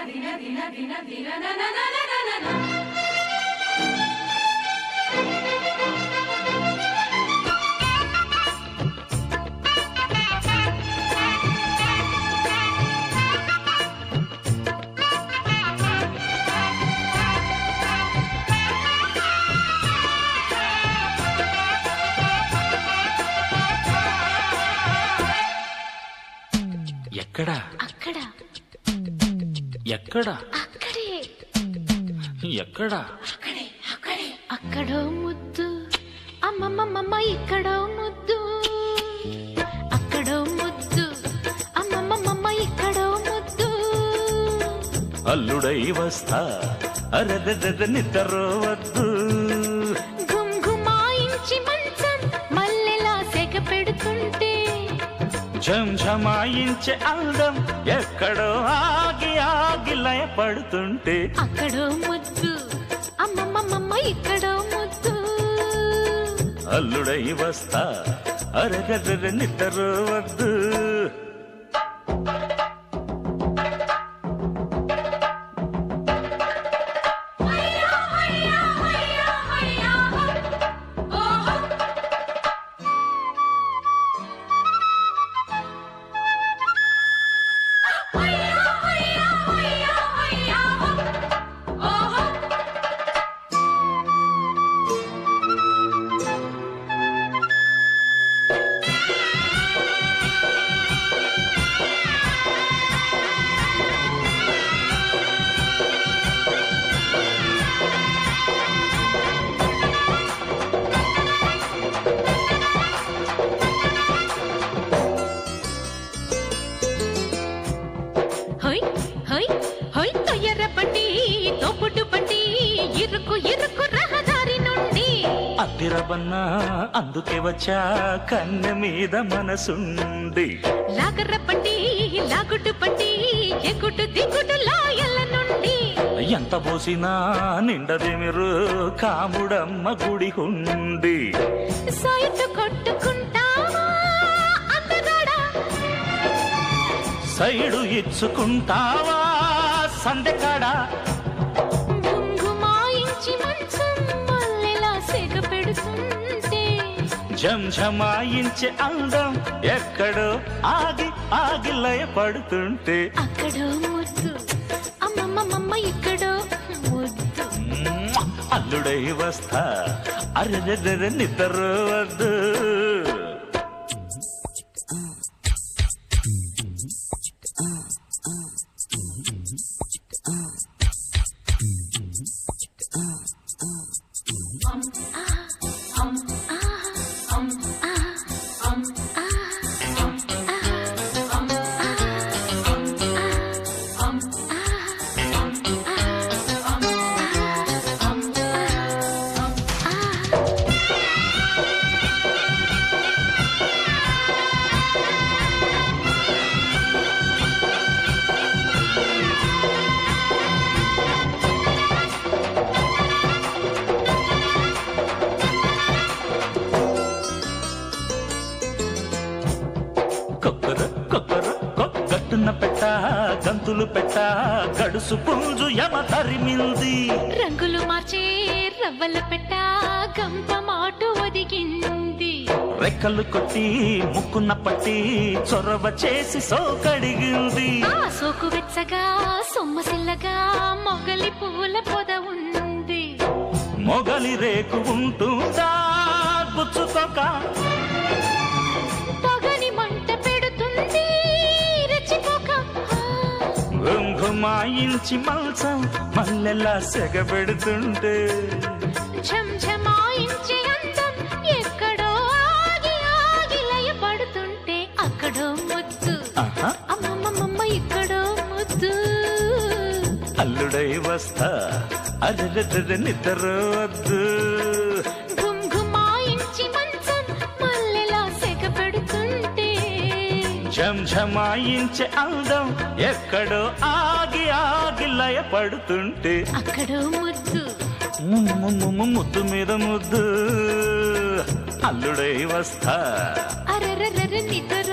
ఎక్కడా అక్కడ ఎక్కడా అక్కడే ఎక్కడా అక్కడో ముద్దు అమ్మమ్మమ్మ ఇక్కడో ముద్దు అక్కడో ముద్దు అమ్మమ్మమ్మ ఇక్కడో ముద్దు అల్లుడై వస్తా అరెరెరె నిద్రవద్దు గుంగుమాయించి మంచం మల్లెలా సెగ పెడుతుంటే ఝంఝమాయించే అందం ఎక్కడో ఆగి ఆగి లయపడుతుంటే అక్కడో ముద్దు అమ్మమ్మమ్మ ఇక్కడో ముద్దు అల్లుడై వస్తా అరెరెరె నిద్రవద్దు హొయ్ హొయ్ హొయ్ తొయ్యర బండి తోపుడు బండి ఇరుకు ఇరుకు రహదారి నుండి అద్దిరబన్నా అందుకే వచ్చా కన్నె మీద మనసుండి లాగర బండి లాగుడు బండి ఎగుడు దిగుడు లాయల నుండి ఎంత పోసినా నిండదేమిరు కాముడమ్మ గుడి హుండి సాయటు కొట్టుకుంటావా అందగాడా సైడు ఇచ్చుకుంటావా సందెకాడా గుంగుమాయించి మంచం మల్లెలా సెగ పెడుతుంటే జంఝమాయించే అందం ఎక్కడో ఆగి ఆగి లయపడుతుంటే అక్కడో ముద్దు అమ్మమ్మమ్మ ఇక్కడో ముద్దు మ్మ్! అల్లుడై వస్తా అరెరెరె నిద్ర వద్దు కొక్కర కొక్కర కొక్కట్టున పెట్ట గంతులు పెట్ట గడుసు పుంజు యమ తరిమింది రంగులు మార్చే రవ్వల పెట్ట గంప మాటు ఒదిగింది రెక్కలు కొట్టి ముక్కున పట్టి చొరవ చేసి సోకడిగింది ఆ సోకు వెచ్చగా సొమ్మసిల్లగా మొగలి పువ్వుల పొద ఉంది మొగలి రేకు ఉంటుందా గుచ్చుతోక పొగని మంట పెడుతుంది రెచ్చిపోక గుంఘుమాయించి మల్సం మల్లెలా సెగబెడుతుంటే ఝంఝమాయించే అందం ఎక్కడో ఆగి ఆగి లయపడుతుంటే అక్కడో ముద్దు ఆహా అమ్మమ్మమ్మ ఇక్కడో ముద్దు అల్లుడై వస్తా అరెరెరె నిద్ర వద్దు గుంగుమాయించి మంచం మల్లెలా సెగ పెడుతుంటే ఝంఝమాయించే అందం ఎక్కడో ఆగి ఆగి లయపడుతుంటే అక్కడో ముద్దు ముమ్ము ముద్దు మీద ముద్దు అల్లుడై వస్తా అరరర నిద్ర